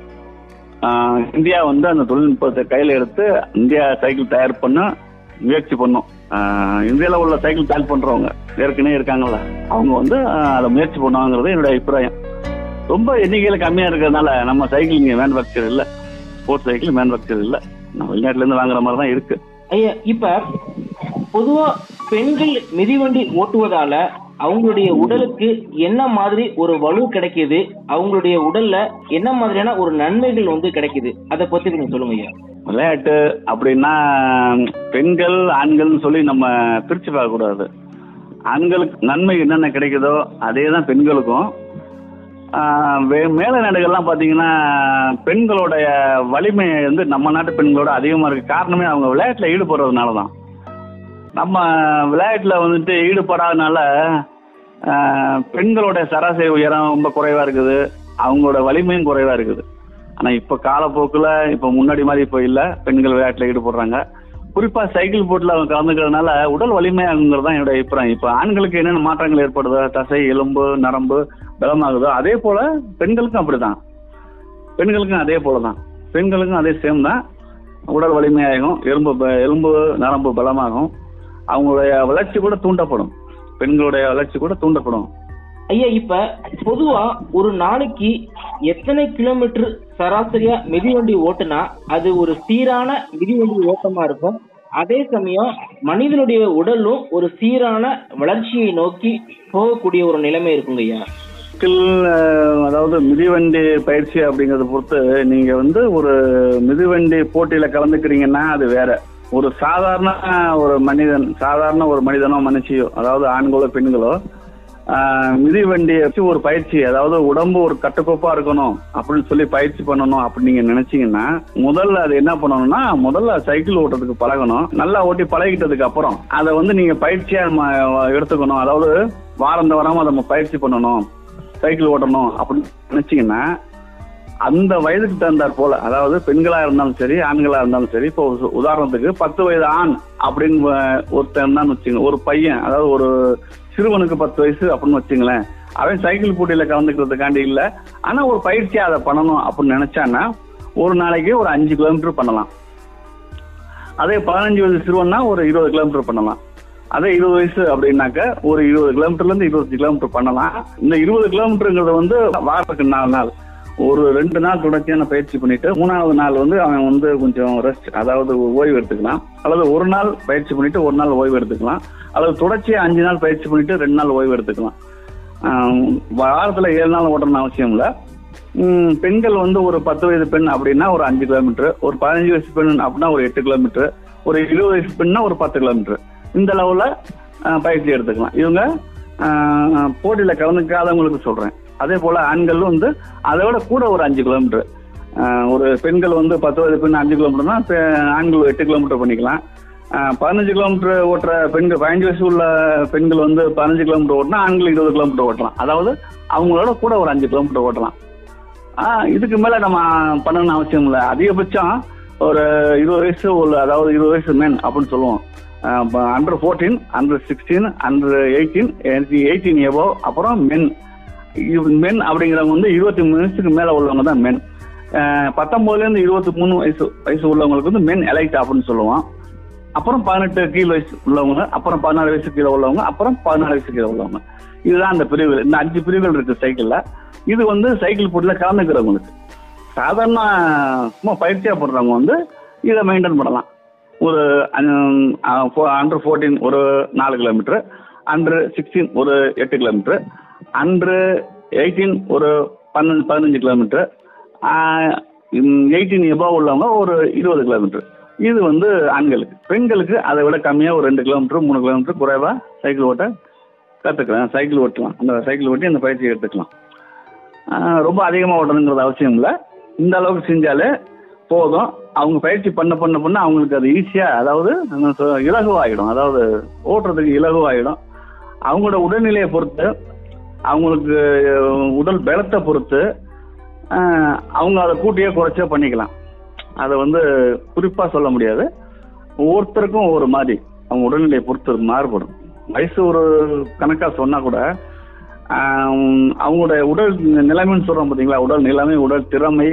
ஆஹ், இந்தியா வந்து அந்த தொழில்நுட்பத்தை கையில எடுத்து இந்தியா சைக்கிள் தயார் பண்ண முயற்சி பண்ணும் ஆஹ், இந்தியால உள்ள சைக்கிள் தயார் பண்றவங்க ஏற்கனவே இருக்காங்கல்ல அவங்க வந்து ஆஹ், அதை முயற்சி பண்ணுவாங்கிறது என்னோட அபிப்பிராயம் ரொம்ப எண்ணிக்கையில கம்மியா இருக்கிறதுனால நம்ம சைக்கிள் இங்க மேனுஃபேக்சர் இல்லை ஸ்போர்ட்ஸ் சைக்கிள் மேனுஃபேக்சர் இல்லை நம்ம வெளிநாட்டுல இருந்து வாங்குற மாதிரி தான் இருக்கு ஐயா இப்ப பொதுவா பெண்கள் மிதிவண்டி ஓட்டுவதால அவங்களுடைய உடலுக்கு என்ன மாதிரி ஒரு வலு கிடைக்குது அவங்களுடைய உடல்ல என்ன மாதிரியான ஒரு நன்மைகள் வந்து கிடைக்குது அதை பத்தி கொஞ்சம் சொல்லுங்க ஐயா விளையாட்டு அப்படின்னா பெண்கள் ஆண்கள்னு சொல்லி நம்ம பிரிச்சு பார்க்க கூடாது ஆண்களுக்கு நன்மை என்னென்ன கிடைக்குதோ அதே தான் பெண்களுக்கும் ஆஹ் வே- மேல நாடுகள்லாம் பார்த்தீங்கன்னா பெண்களுடைய வலிமை வந்து நம்ம நாட்டு பெண்களோட அதிகமாக இருக்கு காரணமே அவங்க விளையாட்டில் ஈடுபடுறதுனால தான் நம்ம விளையாட்டுல வந்துட்டு ஈடுபடாதனால ஆஹ், பெண்களோட சராசரி உயரம் ரொம்ப குறைவா இருக்குது அவங்களோட வலிமையும் குறைவா இருக்குது ஆனா இப்ப காலப்போக்குல இப்ப முன்னாடி மாதிரி இப்போ இல்ல பெண்கள் விளையாட்டுல ஈடுபடுறாங்க குறிப்பா சைக்கிள் போட்டில் அவங்க கலந்துக்கிறதுனால உடல் வலிமையாகுங்கிறது தான் என்னோட அபிப்பிராயம் இப்ப ஆண்களுக்கு என்னென்ன மாற்றங்கள் ஏற்படுதோ தசை எலும்பு நரம்பு பலமாகுதோ அதே போல பெண்களுக்கும் அப்படிதான் பெண்களுக்கும் அதே போல தான் பெண்களுக்கும் அதே சேம் தான் உடல் வலிமையாகும் எலும்பு ப- எலும்பு நரம்பு பலமாகும் அவங்களுடைய வளர்ச்சி கூட தூண்டப்படும் பெண்களுடைய வளர்ச்சி கூட தூண்டப்படும் ஐயா இப்ப பொதுவா ஒரு நாளைக்கு எத்தனை கிலோமீட்டர் சராசரியா மிதிவண்டி ஓட்டுனா அது ஒரு சீரான மிதிவண்டி ஓட்டமா இருக்கும் அதே சமயம் மனிதனுடைய உடலும் ஒரு சீரான வளர்ச்சியை நோக்கி போகக்கூடிய ஒரு நிலைமை இருக்குங்க ஐயா ஸ்கில் அதாவது மிதிவண்டி பயிற்சி அப்படிங்கறத பொறுத்து நீங்க வந்து ஒரு மிதிவண்டி போட்டியில கலந்துக்கிறீங்கன்னா அது வேற ஒரு சாதாரண ஒரு மனிதன் சாதாரண ஒரு மனிதனோ மனுஷியோ அதாவது ஆண்களோ பெண்களோ ஆஹ், மிதிவண்டியை வச்சு ஒரு பயிற்சி அதாவது உடம்பு ஒரு கட்டுக்கோப்பா இருக்கணும் அப்படின்னு சொல்லி பயிற்சி பண்ணணும் அப்படின்னு நீங்க நினைச்சீங்கன்னா முதல்ல அது என்ன பண்ணணும்னா முதல்ல சைக்கிள் ஓட்டுறதுக்கு பழகணும் நல்லா ஓட்டி பழகிட்டதுக்கு அப்புறம் அதை வந்து நீங்க பயிற்சியா ம- எடுத்துக்கணும் அதாவது வாரம் வாரம் அதை நம்ம பயிற்சி பண்ணணும் சைக்கிள் ஓட்டணும் அப்படின்னு நினைச்சீங்கன்னா அந்த வயதுக்கு தகுந்தாற் போல அதாவது பெண்களா இருந்தாலும் சரி ஆண்களா இருந்தாலும் சரி இப்போ உ- உதாரணத்துக்கு பத்து வயது ஆண் அப்படின்னு வ- ஒருத்தன் தான் வச்சுங்க ஒரு பையன் அதாவது ஒரு சிறுவனுக்கு பத்து வயசு அப்படின்னு வச்சுங்களேன் அவன் சைக்கிள் போட்டியில கலந்துக்கிறதுக்காண்டி இல்ல ஆனா ஒரு பயிற்சியா அதை பண்ணணும் அப்படின்னு நினைச்சான்னா ஒரு நாளைக்கு ஒரு அஞ்சு கிலோமீட்டர் பண்ணலாம் அதே பதினஞ்சு வயசு சிறுவன்னா ஒரு இருபது கிலோமீட்டர் பண்ணலாம் அதே இருபது வயசு அப்படின்னாக்க ஒரு இருபது கிலோமீட்டர்ல இருந்து இருபத்தஞ்சு கிலோமீட்டர் பண்ணலாம் இந்த இருபது கிலோமீட்டருங்கிறது வந்து வாரத்துக்கு நாலு நாள் ஒரு ரெண்டு நாள் தொடர்ச்சியான பயிற்சி பண்ணிட்டு மூணாவது நாள் வந்து அவன் வந்து கொஞ்சம் ரெஸ்ட் அதாவது ஓய்வு எடுத்துக்கலாம் அல்லது ஒரு நாள் பயிற்சி பண்ணிட்டு ஒரு நாள் ஓய்வு எடுத்துக்கலாம் அல்லது தொடர்ச்சியா அஞ்சு நாள் பயிற்சி பண்ணிட்டு ரெண்டு நாள் ஓய்வு எடுத்துக்கலாம் ஆஹ் வாரத்துல ஏழு நாள் ஓட்டணும்னு அவசியம் இல்லை உம், பெண்கள் வந்து ஒரு பத்து வயது பெண் அப்படின்னா ஒரு அஞ்சு கிலோமீட்டர் ஒரு பதினஞ்சு வயசு பெண் அப்படின்னா ஒரு எட்டு கிலோமீட்டர் ஒரு இருபது வயசு பெண்ணா ஒரு பத்து கிலோமீட்டர் இந்த அளவுல அஹ், பயிற்சி எடுத்துக்கலாம் இவங்க அஹ், போட்டியில கலந்துக்காதவங்களுக்கு சொல்றேன் அதே போல ஆண்கள் வந்து அதை விட கூட ஒரு அஞ்சு கிலோமீட்டர் அஹ், ஒரு பெண்கள் வந்து பத்து வயது பெண் அஞ்சு கிலோமீட்டர்னா பெ- ஆண்கள் எட்டு கிலோமீட்டர் பண்ணிக்கலாம் அஹ், பதினஞ்சு கிலோமீட்டர் ஓட்டுற பெண்கள் பதினஞ்சு வயசு உள்ள பெண்கள் வந்து பதினஞ்சு கிலோமீட்டர் ஓட்டினா ஆண்கள் இருபது கிலோமீட்டர் ஓட்டலாம் அதாவது அவங்களோட கூட ஒரு அஞ்சு கிலோமீட்டர் ஓட்டலாம் ஆ இதுக்கு மேல நம்ம பண்ணணும்னு அவசியம் இல்லை அதிகபட்சம் ஒரு இருபது வயசு உள்ள அதாவது இருபது வயசு மென் அப்படின்னு சொல்லுவோம் under fourteen under sixteen under eighteen eighteen above அப்புறம் மென் மென் அப்படிங்கிறவங்க வந்து இருபத்தி மூணு வயசுக்கு மேல உள்ளவங்க தான் மென் பத்தொன்பதுல இருந்து இருபத்தி மூணு வயசு வயசு உள்ளவங்களுக்கு வந்து மென் எலைட் அப்படின்னு சொல்லுவோம் அப்புறம் பதினெட்டு கீழ் வயசு உள்ளவங்க அப்புறம் பதினாலு வயசு கீழே உள்ளவங்க அப்புறம் பதினாலு வயசு கீழே உள்ளவங்க இதுதான் அந்த பிரிவுகள் இந்த அஞ்சு பிரிவுகள் இருக்கு சைக்கிள்ல இது வந்து சைக்கிள் போட்டியில கலந்துக்கிறவங்களுக்கு சாதாரண சும்மா பயிற்சியா போடுறவங்க வந்து இதை மெயின்டைன் பண்ணலாம் ஒரு அண்டர் ஃபோர்டீன் ஒரு நாலு கிலோமீட்டர் அண்டர் சிக்ஸ்டீன் ஒரு எட்டு கிலோமீட்டர் அண்டர் எயிட்டீன் ஒரு பன்னெண்டு பதினஞ்சு கிலோமீட்டர் எயிட்டீன் எபாவ் உள்ளவங்க ஒரு இருபது கிலோமீட்டர் இது வந்து ஆண்களுக்கு பெண்களுக்கு அதை விட கம்மியாக ஒரு ரெண்டு கிலோமீட்டர் மூணு கிலோமீட்டர் குறைவா சைக்கிள் ஓட்ட கற்றுக்கலாம் சைக்கிள் ஓட்டலாம் அந்த சைக்கிள் ஓட்டி அந்த பயிற்சி எடுத்துக்கலாம் ஆஹ் ரொம்ப அதிகமாக ஓட்டணுங்கிறது அவசியம் இல்லை இந்த அளவுக்கு செஞ்சாலே போதும் அவங்க பயிற்சி பண்ண பண்ண பண்ண அவங்களுக்கு அது ஈஸியாக அதாவது நம்ம சொ- இலகுவாயிடும் அதாவது ஓட்டுறதுக்கு இலகுவாயிடும் அவங்களோட உடல்நிலையை பொறுத்து அவங்களுக்கு அஹ், உடல் பலத்தை பொறுத்து ஆஹ், அவங்க அதை கூட்டியே குறைச்சோ பண்ணிக்கலாம் அதை வந்து குறிப்பாக சொல்ல முடியாது ஒவ்வொருத்தருக்கும் ஒவ்வொரு மாதிரி அவங்க உடல்நிலையை பொறுத்து மாறுபடும் வயசு ஒரு கணக்காக சொன்னா கூட ஆம், அவங்களுடைய உடல் நிலைமைன்னு சொல்றோம் பார்த்தீங்களா உடல் நிலைமை உடல் திறமை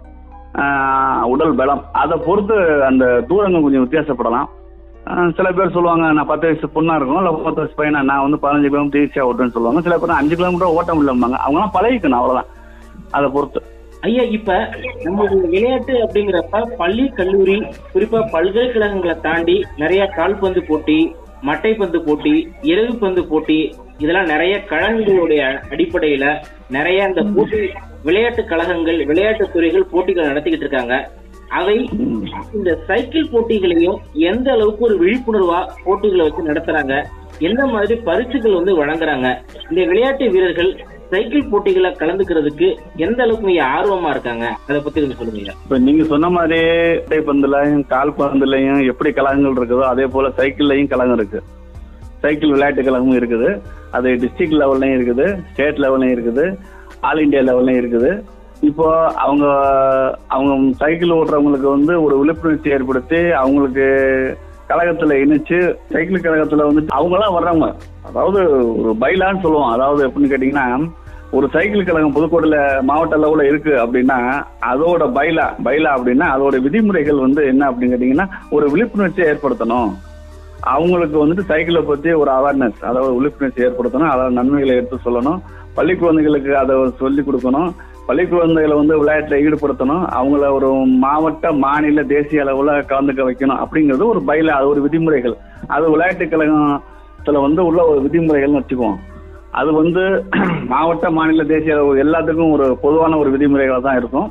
ஆஹ், உடல் பலம் அதை பொறுத்து அந்த தூரங்கள் கொஞ்சம் வித்தியாசப்படலாம் ஆஹ், சில பேர் சொல்லுவாங்க நான் பத்து வயசு பொண்ணா இருக்கும் இல்லை பத்து வயசு பையனா நான் வந்து பதினஞ்சு கிலோமீட்டர் ஈஸியாக ஓட்டுன்னு சொல்லுவாங்க சில பேர் அஞ்சு கிலோமீட்டர் ஓட்ட முடியலம்பாங்க அவங்களாம் பழகிக்கணும் அவ்வளோதான் அதை பொறுத்து ஐயா இப்ப நம்மளுடைய விளையாட்டு அப்படிங்கிறப்ப பள்ளி கல்லூரி குறிப்பா பல்கலைக்கழகங்களை தாண்டி நிறைய கால்பந்து போட்டி மட்டைப்பந்து போட்டி இறகு பந்து போட்டி இதெல்லாம் நிறைய கழகங்களுடைய அடிப்படையில நிறைய இந்த போட்டி விளையாட்டு கழகங்கள் விளையாட்டு துறைகள் போட்டிகள் நடத்திக்கிட்டு இருக்காங்க அவை இந்த சைக்கிள் போட்டிகளையும் எந்த அளவுக்கு ஒரு விழிப்புணர்வா போட்டிகளை வச்சு நடத்துறாங்க எந்த மாதிரி பரிசுகள் வந்து வழங்குறாங்க இந்த விளையாட்டு வீரர்கள் சைக்கிள் போட்டிகளை கலந்துக்கிறதுக்கு எந்த அளவுக்கு நீங்க ஆர்வமா இருக்காங்க அதை பத்தி கொஞ்சம் சொல்லுங்க இப்போ நீங்க சொன்ன மாதிரி மட்டை பந்துலையும் கால் பந்துலையும் எப்படி கழகங்கள் இருக்குதோ அதே போல சைக்கிள்லையும் கழகம் இருக்கு சைக்கிள் விளையாட்டு கழகமும் இருக்குது அது டிஸ்ட்ரிக்ட் லெவல்லையும் இருக்குது ஸ்டேட் லெவல்லையும் இருக்குது ஆல் இந்தியா லெவல்லையும் இருக்குது இப்போ அவங்க அவங்க சைக்கிள் ஓட்டுறவங்களுக்கு வந்து ஒரு விழிப்புணர்ச்சி ஏற்படுத்தி அவங்களுக்கு கழகத்துல இணைச்சு சைக்கிள் கழகத்துல வந்து அவங்களாம் வர்றவங்க அதாவது ஒரு பைலான்னு சொல்லுவோம் அதாவது எப்படின்னு கேட்டீங்கன்னா ஒரு சைக்கிள் கழகம் புதுக்கோட்டையில மாவட்ட அளவுல இருக்கு அப்படின்னா அதோட பைலா பைலா அப்படின்னா அதோட விதிமுறைகள் வந்து என்ன அப்படின்னு கேட்டீங்கன்னா ஒரு விழிப்புணர்ச்சியை ஏற்படுத்தணும் அவங்களுக்கு வந்துட்டு சைக்கிளை பத்தி ஒரு அவேர்னஸ் அதாவது விழிப்புணர்ச்சி ஏற்படுத்தணும் அதாவது நன்மைகளை எடுத்து சொல்லணும் பள்ளி குழந்தைகளுக்கு அதை சொல்லி கொடுக்கணும் பள்ளி குழந்தைகளை வந்து விளையாட்டுல ஈடுபடுத்தணும் அவங்கள ஒரு மாவட்ட மாநில தேசிய அளவுல கலந்துக்க வைக்கணும் அப்படிங்கிறது ஒரு பயில அது ஒரு விதிமுறைகள் அது விளையாட்டு கழகத்துல வந்து உள்ள ஒரு விதிமுறைகள்னு வச்சுக்குவோம் அது வந்து மாவட்ட மாநில தேசிய அளவு எல்லாத்துக்கும் ஒரு பொதுவான ஒரு விதிமுறைகள் தான் இருக்கும்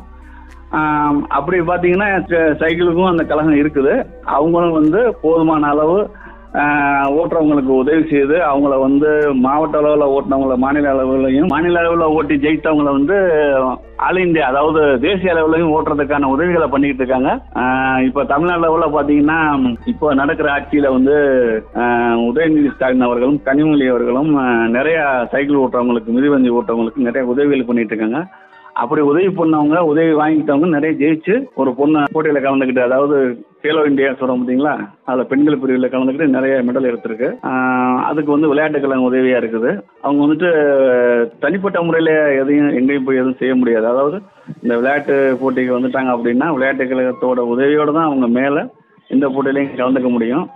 ஆம், அப்படி பார்த்தீங்கன்னா ச- சைக்கிளுக்கும் அந்த கழகம் இருக்குது அவங்களும் வந்து போதுமான அளவு ஆஹ், ஓட்டுறவங்களுக்கு உதவி செய்து அவங்கள வந்து மாவட்ட அளவில் ஓட்டினவங்கள மாநில அளவுலையும் மாநில அளவில் ஓட்டி ஜெயித்தவங்கள வந்து ஆல் இந்தியா அதாவது தேசிய அளவுலையும் ஓட்டுறதுக்கான உதவிகளை பண்ணிக்கிட்டு இருக்காங்க ஆஹ், இப்போ தமிழ்நாடு லெவலில் பார்த்தீங்கன்னா இப்போ நடக்கிற ஆட்சியில் வந்து ஆஹ், உதயநிதி ஸ்டாலின் அவர்களும் கனிமொழி அவர்களும் ஆஹ், நிறைய சைக்கிள் ஓட்டுறவங்களுக்கு மிதிவண்டி ஓட்டுறவங்களுக்கு நிறைய உதவிகள் பண்ணிட்டு இருக்காங்க அப்படி உதவி பண்ணவங்க உதவி வாங்கிட்டவங்க நிறைய ஜெயிச்சு ஒரு பொண்ணு போட்டியில கலந்துக்கிட்டு அதாவது கேலோ இந்தியா சொல்றோம் பார்த்தீங்களா அதுல பெண்கள் பிரிவில் கலந்துக்கிட்டு நிறைய மெடல் எடுத்திருக்கு ஆஹ் அதுக்கு வந்து விளையாட்டு கழகம் உதவியா இருக்குது அவங்க வந்துட்டு தனிப்பட்ட முறையில எதையும் எங்கேயும் போய் எதுவும் செய்ய முடியாது அதாவது இந்த விளையாட்டு போட்டிக்கு வந்துட்டாங்க அப்படின்னா விளையாட்டு கழகத்தோட உதவியோட தான் அவங்க மேல இந்த போட்டியிலையும் கலந்துக்க முடியும்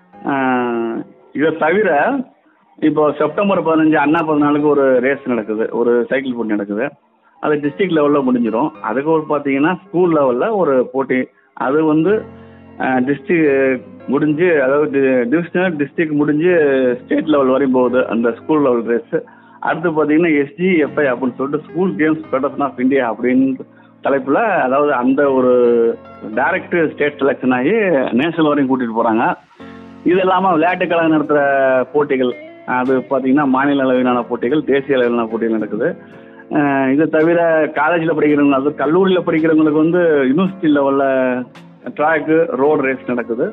ஆஹ் இதை தவிர இப்போ செப்டம்பர் பதினஞ்சு அண்ணா பதினாலுக்கு ஒரு ரேஸ் நடக்குது ஒரு சைக்கிள் போட்டி நடக்குது அது டிஸ்ட்ரிக்ட் லெவலில் முடிஞ்சிடும் அதுக்கு ஒரு பார்த்தீங்கன்னா ஸ்கூல் லெவலில் ஒரு போட்டி அது வந்து டிஸ்ட்ரிக் முடிஞ்சு அதாவது டிவிஷனல் டிஸ்ட்ரிக்ட் முடிஞ்சு ஸ்டேட் லெவல் வரையும் போகுது அந்த ஸ்கூல் லெவல் ரேஸ் அடுத்து பார்த்தீங்கன்னா எஸ்ஜிஎஃப்ஐ அப்படின்னு சொல்லிட்டு school games federation of India அப்படின்னு தலைப்புல அதாவது அந்த ஒரு டைரக்ட் ஸ்டேட் செலெக்ஷன் ஆகி நேஷனல் வரையும் கூட்டிட்டு போறாங்க இது இல்லாம விளையாட்டு கழகம் நடத்துற போட்டிகள் அது பாத்தீங்கன்னா மாநில அளவிலான போட்டிகள் தேசிய அளவிலான போட்டிகள் நடக்குது அஹ் இது தவிர காலேஜில் படிக்கிறவங்க அது கல்லூரியில் படிக்கிறவங்களுக்கு வந்து யூனிவர்சிட்டி லெவலில் ட்ராக்கு ரோடு ரேஸ் நடக்குது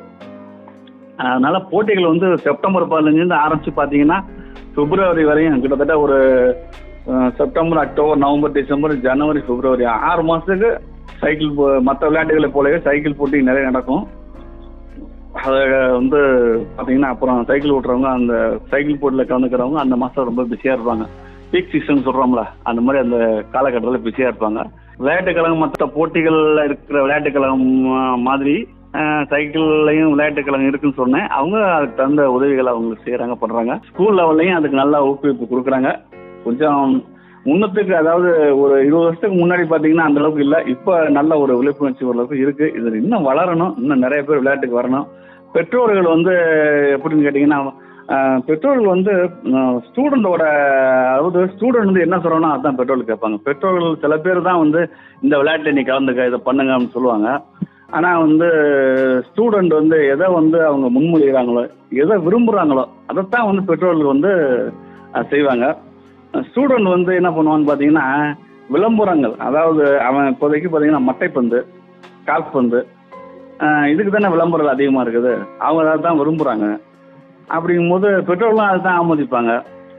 அதனால போட்டிகள் வந்து செப்டம்பர் பதினஞ்சுலேருந்து ஆரம்பிச்சு பார்த்தீங்கன்னா பிப்ரவரி வரையும் கிட்டத்தட்ட ஒரு அஹ், செப்டம்பர் அக்டோபர் நவம்பர் டிசம்பர் ஜனவரி பிப்ரவரி ஆறு மாதத்துக்கு சைக்கிள் மற்ற விளையாட்டுகளை போலவே சைக்கிள் போட்டி நிறைய நடக்கும் அது வந்து பார்த்தீங்கன்னா அப்புறம் சைக்கிள் ஓட்டுறவங்க அந்த சைக்கிள் போட்டியில் கலந்துக்கிறவங்க அந்த மாதம் ரொம்ப பிஸியாக இருப்பாங்க பீக் சீசன் சொல்கிறோம்ல அந்த மாதிரி அந்த காலகட்டத்தில் பிஸியாக இருப்பாங்க விளையாட்டு கழகம் மற்ற போட்டிகளில் இருக்கிற விளையாட்டு கழகம் மா- மாதிரி அஹ், சைக்கிள்லையும் விளையாட்டு கழகம் இருக்குன்னு சொன்னேன் அவங்க அதுக்கு தகுந்த உதவிகளை அவங்களுக்கு செய்கிறாங்க பண்ணுறாங்க ஸ்கூல் லெவல்லையும் அதுக்கு நல்லா ஊக்குவிப்பு கொடுக்குறாங்க கொஞ்சம் முன்னத்துக்கு அதாவது ஒரு இருபது வருஷத்துக்கு முன்னாடி பார்த்தீங்கன்னா அந்த அளவுக்கு இல்லை இப்போ நல்ல ஒரு விழிப்புணர்ச்சி ஓரளவுக்கு இருக்கு இது இன்னும் வளரணும் இன்னும் நிறைய பேர் விளையாட்டுக்கு வரணும் பெற்றோர்கள் வந்து எப்படின்னு கேட்டிங்கன்னா அஹ், பெற்றோர்கள் வந்து ஸ்டூடெண்டோட அதாவது ஸ்டூடெண்ட் வந்து என்ன சொல்றோம்னா அதான் பெற்றோர்கள் கேட்பாங்க பெற்றோர்கள் சில பேர் தான் வந்து இந்த விளையாட்டை நீ கலந்துக்க இதை பண்ணுங்க அப்படின்னு சொல்லுவாங்க ஆனால் வந்து ஸ்டூடெண்ட் வந்து எதை வந்து அவங்க முன்மொழிகிறாங்களோ எதை விரும்புகிறாங்களோ அதைத்தான் வந்து பெற்றோர்கள் வந்து அஹ், செய்வாங்க ஸ்டூடெண்ட் வந்து என்ன பண்ணுவான்னு பார்த்தீங்கன்னா விளம்பரங்கள் அதாவது அவன் இப்போதைக்கு பார்த்தீங்கன்னா மட்டைப்பந்து கால்பந்து ஆஹ் இதுக்கு தானே விளம்பரம் அதிகமாக இருக்குது அவங்க அதை தான் விரும்புகிறாங்க அப்படிங்கும்போது பெற்றோர்களும் அதை தான் ஆமோதிப்பாங்க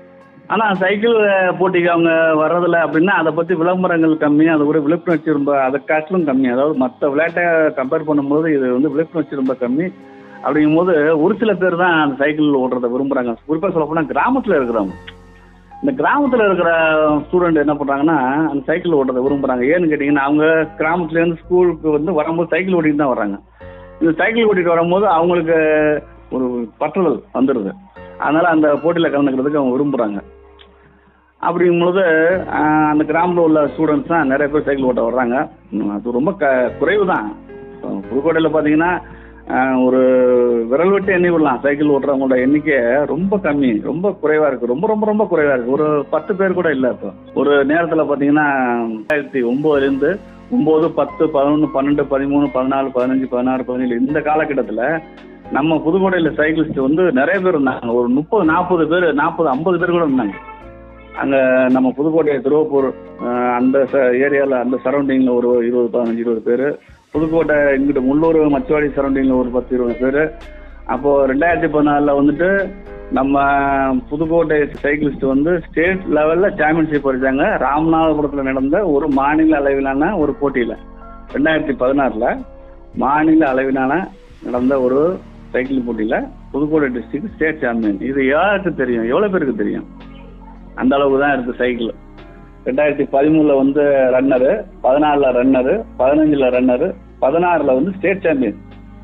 ஆனால் சைக்கிள் போட்டிக்கு அவங்க வர்றதில்ல அப்படின்னா அதை பற்றி விளம்பரங்கள் கம்மி அது ஒரு விழிப்புணர்ச்சி ரொம்ப அதை காட்டிலும் கம்மி அதாவது மற்ற விளையாட்டை கம்பேர் பண்ணும்போது இது வந்து விழிப்புணர்ச்சி ரொம்ப கம்மி அப்படிங்கும்போது ஒரு சில பேர் தான் அந்த சைக்கிள் ஓட்டுறதை விரும்புகிறாங்க குறிப்பாக சொல்ல போனால் கிராமத்தில் இருக்கிறவங்க இந்த கிராமத்தில் இருக்கிற ஸ்டூடெண்ட் என்ன பண்ணுறாங்கன்னா அந்த சைக்கிள் ஓட்டுறதை விரும்புகிறாங்க ஏன்னு கேட்டிங்கன்னா அவங்க கிராமத்துலேருந்து ஸ்கூலுக்கு வந்து வரும்போது சைக்கிள் ஓட்டிட்டு தான் வர்றாங்க இந்த சைக்கிள் ஓட்டிட்டு வரும்போது அவங்களுக்கு ஒரு பற்றுதல் வந்துடுது அதனால அந்த போட்டியில் கலந்துக்கிறதுக்கு அவங்க விரும்புகிறாங்க அப்படிங்கும்போது ஆஹ், அந்த கிராமத்தில் உள்ள ஸ்டூடெண்ட்ஸ் தான் நிறைய பேர் சைக்கிள் ஓட்ட வர்றாங்க உம், அது ரொம்ப க குறைவு தான் புதுக்கோட்டையில் பார்த்தீங்கன்னா ஆஹ், ஒரு விரல் விட்டு எண்ணி விடலாம் சைக்கிள் ஓட்டுறவங்களோட எண்ணிக்கை ரொம்ப கம்மி ரொம்ப குறைவாக இருக்குது ரொம்ப ரொம்ப ரொம்ப குறைவாக இருக்குது ஒரு பத்து பேர் கூட இல்லை இப்போ ஒரு நேரத்தில் பார்த்தீங்கன்னா ரெண்டாயிரத்தி ஒம்போதுலேருந்து ஒம்பது பத்து பதினொன்று பன்னெண்டு பதிமூணு பதினாலு பதினஞ்சு பதினாறு பதினேழு இந்த காலகட்டத்தில் நம்ம புதுக்கோட்டையில் சைக்கிளிஸ்ட் வந்து நிறைய பேர் இருந்தாங்க ஒரு முப்பது நாற்பது பேர் நாற்பது ஐம்பது பேர் கூட இருந்தாங்க அங்கே நம்ம புதுக்கோட்டை திருவப்பூர் அஹ், அந்த ஏரியாவில் அந்த சரௌண்டிங்கில் ஒரு இருபது பதினஞ்சு இருபது பேர் புதுக்கோட்டை இங்கிட்டு முள்ளூர் மச்சுவாடி சரௌண்டிங்கில் ஒரு பத்து இருபது பேர் அப்போது ரெண்டாயிரத்தி பதினாலில் வந்துட்டு நம்ம புதுக்கோட்டை சைக்கிளிஸ்ட் வந்து ஸ்டேட் லெவலில் சாம்பியன்ஷிப் அடித்தாங்க ராமநாதபுரத்தில் நடந்த ஒரு மாநில அளவிலான ஒரு போட்டியில் ரெண்டாயிரத்தி பதினாறில் மாநில அளவிலான நடந்த ஒரு சைக்கிள் போட்டியில் புதுக்கோட்டை டிஸ்ட்ரிக்ட் ஸ்டேட் சாம்பியன் இது யாருக்கு தெரியும் எவ்வளோ பேருக்கு தெரியும் அந்த அளவுக்கு தான் இருக்கு சைக்கிள் ரெண்டாயிரத்தி பதிமூணுல வந்து ரன்னரு பதினாலுல ரன்னரு பதினஞ்சுல ரன்னரு பதினாறுல வந்து ஸ்டேட் சாம்பியன்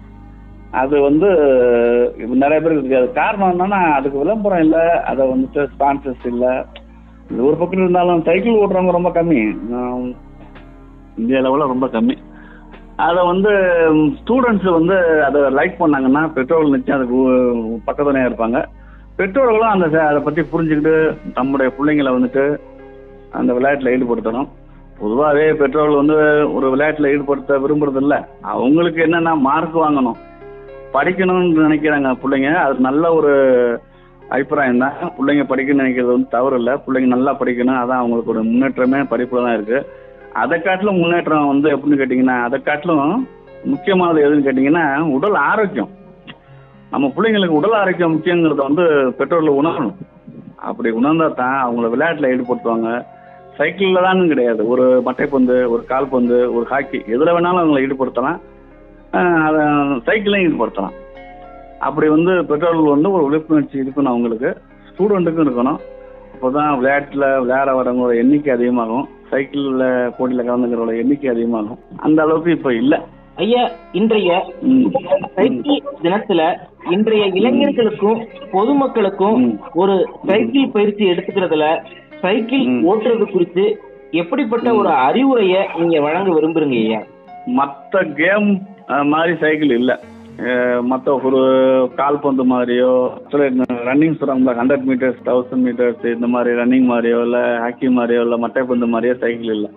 அது வந்து நிறைய பேருக்கு தெரியாது காரணம் என்னன்னா அதுக்கு விளம்பரம் இல்லை அதை வந்துட்டு ஸ்பான்சர்ஸ் இல்லை இது ஒரு பக்கம் இருந்தாலும் சைக்கிள் ஓட்டுறவங்க ரொம்ப கம்மி ஆம், இந்திய லெவலில் ரொம்ப கம்மி அதை வந்து ஸ்டூடெண்ட்ஸ் வந்து அதை லைக் பண்ணாங்கன்னா பெற்றோர்கள் நிச்சயம் அதுக்கு உ- பக்கத்துணையாக இருப்பாங்க பெற்றோர்களும் அந்த ச- அதை பற்றி புரிஞ்சுக்கிட்டு நம்முடைய பிள்ளைங்களை வந்துட்டு அந்த விளையாட்டில் ஈடுபடுத்தணும் பொதுவாகவே பெற்றோர்கள் வந்து ஒரு விளையாட்டில் ஈடுபடுத்த விரும்புறது இல்ல அவங்களுக்கு என்னன்னா மார்க் வாங்கணும் படிக்கணும்னு நினைக்கிறாங்க பிள்ளைங்க அது நல்ல ஒரு அபிப்பிராயம் தான் பிள்ளைங்க படிக்கணும்னு நினைக்கிறது வந்து தவறு இல்லை பிள்ளைங்க நல்லா படிக்கணும் அதான் அவங்களுக்கு ஒரு முன்னேற்றமே படிப்புல தான் இருக்கு அதை காட்டிலும் முன்னேற்றம் வந்து எப்படின்னு கேட்டிங்கன்னா அதை காட்டிலும் முக்கியமானது எதுன்னு கேட்டிங்கன்னா உடல் ஆரோக்கியம் நம்ம பிள்ளைங்களுக்கு உடல் ஆரோக்கியம் முக்கியங்கிறத வந்து பெற்றோர்கள் உணரணும் அப்படி உணர்ந்தா தான் அவங்கள விளையாட்டில் ஈடுபடுத்துவாங்க சைக்கிளில் தான் கிடையாது ஒரு மட்டைப்பந்து ஒரு கால்பந்து ஒரு ஹாக்கி எதில் வேணாலும் அவங்களை ஈடுபடுத்தலாம் ஆஹ் அதை சைக்கிளையும் ஈடுபடுத்தலாம் அப்படி வந்து பெற்றோர்கள் வந்து ஒரு விழிப்புணர்ச்சி இருக்கணும் அவங்களுக்கு ஸ்டூடெண்ட்டுக்கும் இருக்கணும் அப்போ தான் விளையாட்டில் விளையாட வரவங்களோட எண்ணிக்கை அதிகமாகும் சைக்கிளில் போட்டியில் கலந்துக்கிறவங்களோட எண்ணிக்கை அதிகமாகும் அந்த அளவுக்கு இப்போ இல்லை ஐயா இன்றைய ம். சைக்கிள் தினத்துல இன்றைய இளைஞர்களுக்கும் பொதுமக்களுக்கும் ம். ஒரு சைக்கிள் பயிற்சி எடுத்துக்கிறதுல சைக்கிள் ம். ஓட்டுறது குறித்து எப்படிப்பட்ட ஒரு அறிவுரைய நீங்க வழங்க விரும்புறீங்க ஐயா மற்ற கேம் மாதிரி சைக்கிள் இல்லை மற்ற ஒரு கால்பந்து மாதிரியோ ரன்னிங் சொல்கிறாங்களா ஹண்ட்ரட் மீட்டர்ஸ் தௌசண்ட் மீட்டர்ஸ் இந்த மாதிரி ரன்னிங் மாதிரியோ இல்லை ஹாக்கி மாதிரியோ இல்லை மட்டைப்பந்து மாதிரியோ சைக்கிள் இல்லை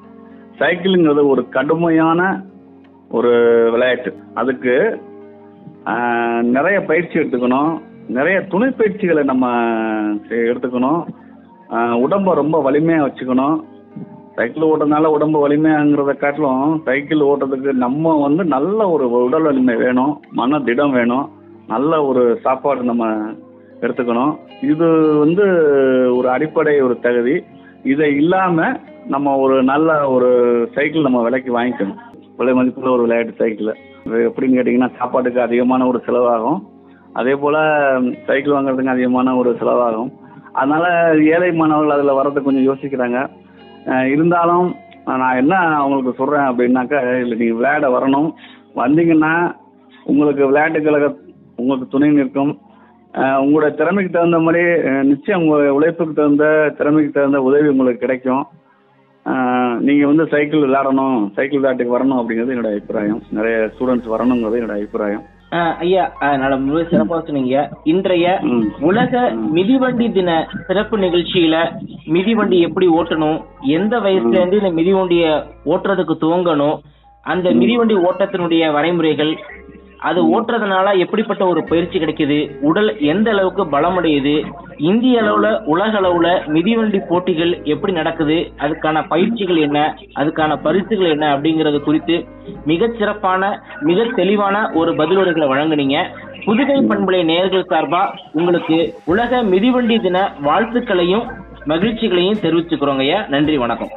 சைக்கிளுங்கிறது ஒரு கடுமையான ஒரு விளையாட்டு அதுக்கு ஆஹ், நிறைய பயிற்சி எடுத்துக்கணும் நிறைய துணை பயிற்சிகளை நம்ம செ- எடுத்துக்கணும் ஆஹ், உடம்ப ரொம்ப வலிமையா வச்சுக்கணும் சைக்கிள் ஓட்டுறதுனால உடம்பு வலிமையாங்கிறத காட்டிலும் சைக்கிள் ஓட்டுறதுக்கு நம்ம வந்து நல்ல ஒரு உடல் வலிமை வேணும் மன திடம் வேணும் நல்ல ஒரு சாப்பாடு நம்ம எடுத்துக்கணும் இது வந்து ஒரு அடிப்படை ஒரு தகுதி இதை இல்லாம நம்ம ஒரு நல்ல ஒரு சைக்கிள் நம்ம விலைக்கு வாங்கிக்கணும் விலை மதிப்புள்ள ஒரு விளையாட்டு சைக்கிள் இது எப்படின்னு கேட்டிங்கன்னா சாப்பாட்டுக்கு அதிகமான ஒரு செலவாகும் அதே போல சைக்கிள் வாங்குறதுக்கு அதிகமான ஒரு செலவாகும் அதனால ஏழை மாணவர்கள் அதில் வர்றதுக்கு கொஞ்சம் யோசிக்கிறாங்க அஹ் இருந்தாலும் நான் என்ன அவங்களுக்கு சொல்றேன் அப்படின்னாக்கா இல்லை நீங்கள் விளையாட வரணும் வந்தீங்கன்னா உங்களுக்கு விளையாட்டு கழக உங்களுக்கு துணை நிற்கும் அஹ் உங்களோட திறமைக்கு தகுந்த மாதிரி அஹ் நிச்சயம் உங்க உழைப்புக்கு தகுந்த திறமைக்கு தகுந்த உதவி உங்களுக்கு கிடைக்கும் அஹ் நீங்க வந்து சைக்கிள் விளையாடணும் சைக்கிள் விளையாட்டுக்கு வரணும் அப்படிங்கிறது என்னோட அபிப்பிராயம் நிறைய ஸ்டூடெண்ட்ஸ் வரணுங்கிறது என்னோட அபிப்பிராயம் ஆஹ் ஐயா ஆஹ் நல்ல மிக சிறப்பா சொன்னீங்க இன்றைய ம். உலக மிதிவண்டி தின சிறப்பு நிகழ்ச்சியில மிதிவண்டி எப்படி ஓட்டணும் எந்த வயசுல இருந்து இந்த மிதிவண்டிய ஓட்டுறதுக்கு துவங்கணும் அந்த மிதிவண்டி ஓட்டத்தினுடைய வரைமுறைகள் அது ஓட்டுறதுனால எப்படிப்பட்ட ஒரு பயிற்சி கிடைக்குது உடல் எந்த அளவுக்கு பலமடையுது இந்திய அளவுல உலக அளவுல மிதிவண்டி போட்டிகள் எப்படி நடக்குது அதுக்கான பயிற்சிகள் என்ன அதுக்கான பரிசுகள் என்ன அப்படிங்கறது குறித்து மிகச் சிறப்பான மிக தெளிவான ஒரு பதிலுரைகளை வழங்குனீங்க புதுகை பண்புலை நேயர்கள் சார்பா உங்களுக்கு உலக மிதிவண்டி தின வாழ்த்துக்களையும் மகிழ்ச்சிகளையும் தெரிவிச்சுக்கிறோங்க ஐயா நன்றி வணக்கம்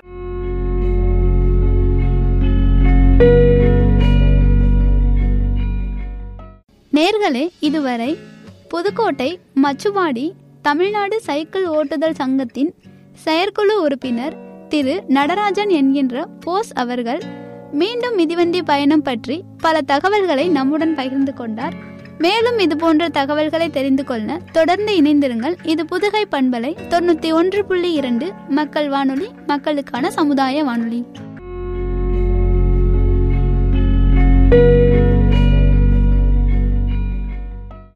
நேர்களே இதுவரை புதுக்கோட்டை மச்சுவாடி தமிழ்நாடு சைக்கிள் ஓட்டுதல் சங்கத்தின் செயற்குழு உறுப்பினர் திரு நடராஜன் என்கின்ற போஸ் அவர்கள் மீண்டும் மிதிவண்டி பயணம் பற்றி பல தகவல்களை நம்முடன் பகிர்ந்து கொண்டார் மேலும் இது போன்ற தகவல்களை தெரிந்து கொள்ள தொடர்ந்து இணைந்திருங்கள் இது புதுகை பண்பலை தொண்ணூத்தி ஒன்று புள்ளி இரண்டு மக்கள் வானொலி மக்களுக்கான சமுதாய வானொலி